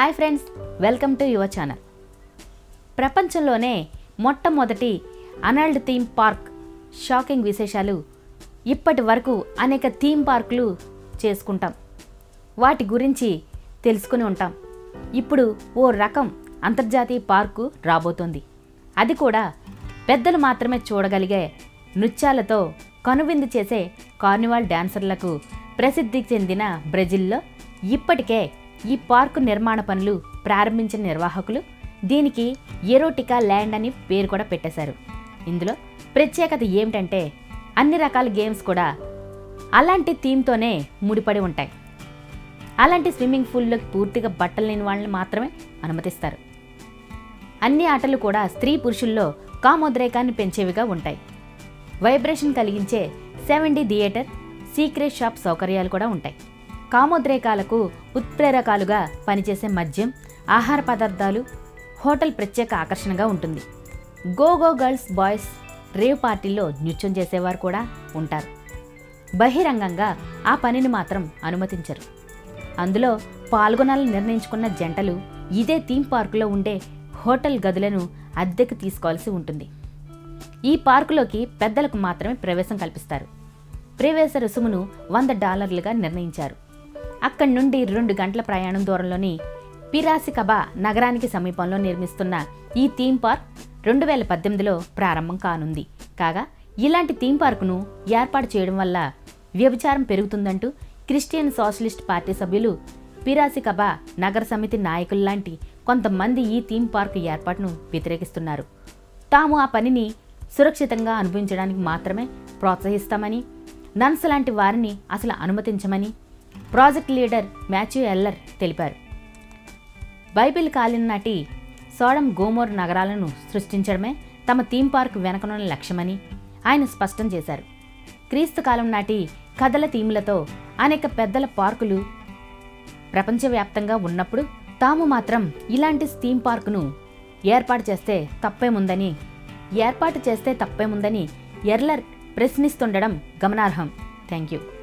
hi friends welcome to your channel ప్రపంచంలోనే మొట్టమొదటి అనల్డ్ theme park shocking విశేషాలు ఇప్పటి వరకు అనేక థీమ్ పార్కులు చేసుకుంటాం వాటి గురించి తెలుసుకుని ఉంటాం ఇప్పుడు ఓ రకం అంతర్జాతీయ పార్కు రాబోతోంది అది కూడా పెద్దలు మాత్రమే చూడగలిగే నృత్యాలతో కనువిందు చేసే కార్నివాల్ డాన్సర్లకు ప్రసిద్ధి చెందిన బ్రెజిల్లో ఇప్పటికే ఈ పార్కు నిర్మాణ పనులు ప్రారంభించిన నిర్వాహకులు దీనికి ఎరోటికా ల్యాండ్ అని పేరు కూడా పెట్టేశారు ఇందులో ప్రత్యేకత ఏమిటంటే అన్ని రకాల గేమ్స్ కూడా అలాంటి థీమ్తోనే ముడిపడి ఉంటాయి అలాంటి స్విమ్మింగ్ పూల్లోకి పూర్తిగా బట్టలు లేని వాళ్ళని మాత్రమే అనుమతిస్తారు అన్ని ఆటలు కూడా స్త్రీ పురుషుల్లో కామోద్రేకాన్ని పెంచేవిగా ఉంటాయి వైబ్రేషన్ కలిగించే seven D theatre secret shop సౌకర్యాలు కూడా ఉంటాయి కామోద్రేకాలకు ఉత్ప్రేరకాలుగా పనిచేసే మద్యం ఆహార పదార్థాలు హోటల్ ప్రత్యేక ఆకర్షణగా ఉంటుంది go go girls boys rave పార్టీల్లో నృత్యం చేసేవారు కూడా ఉంటారు బహిరంగంగా ఆ పనిని మాత్రం అనుమతించరు అందులో పాల్గొనాలని నిర్ణయించుకున్న జంటలు ఇదే థీమ్ పార్కులో ఉండే హోటల్ గదులను అద్దెకు తీసుకోవాల్సి ఉంటుంది ఈ పార్కులోకి పెద్దలకు మాత్రమే ప్రవేశం కల్పిస్తారు ప్రవేశ రుసుమును వంద డాలర్లుగా నిర్ణయించారు అక్కడి నుండి రెండు గంటల ప్రయాణం దూరంలోని పిరాసికబా నగరానికి సమీపంలో నిర్మిస్తున్న ఈ థీమ్ పార్క్ రెండు వేల పద్దెనిమిదిలో ప్రారంభం కానుంది కాగా ఇలాంటి థీమ్ పార్కును ఏర్పాటు చేయడం వల్ల వ్యభిచారం పెరుగుతుందంటూ క్రిస్టియన్ సోషలిస్ట్ పార్టీ సభ్యులు పిరాసికబా నగర సమితి నాయకుల్లాంటి కొంతమంది ఈ థీమ్ పార్క్ ఏర్పాటును వ్యతిరేకిస్తున్నారు తాము ఆ పనిని సురక్షితంగా అనుభవించడానికి మాత్రమే ప్రోత్సహిస్తామని నన్స్ లాంటి వారిని అసలు అనుమతించమని ప్రాజెక్ట్ లీడర్ మాథ్యూ ఎల్లర్ తెలిపారు బైబిల్ కాలిన నాటి సోడం గోమోర్ నగరాలను సృష్టించడమే తమ థీమ్ పార్క్ వెనకనున్న లక్ష్యమని ఆయన స్పష్టం చేశారు క్రీస్తు కాలం నాటి కథల థీములతో అనేక పెద్దల పార్కులు ప్రపంచవ్యాప్తంగా ఉన్నప్పుడు తాము మాత్రం ఇలాంటి థీమ్ పార్కును ఏర్పాటు చేస్తే తప్పేముందని ఏర్పాటు చేస్తే తప్పేముందని ఎర్లర్ ప్రశ్నిస్తుండడం గమనార్హం థ్యాంక్ యూ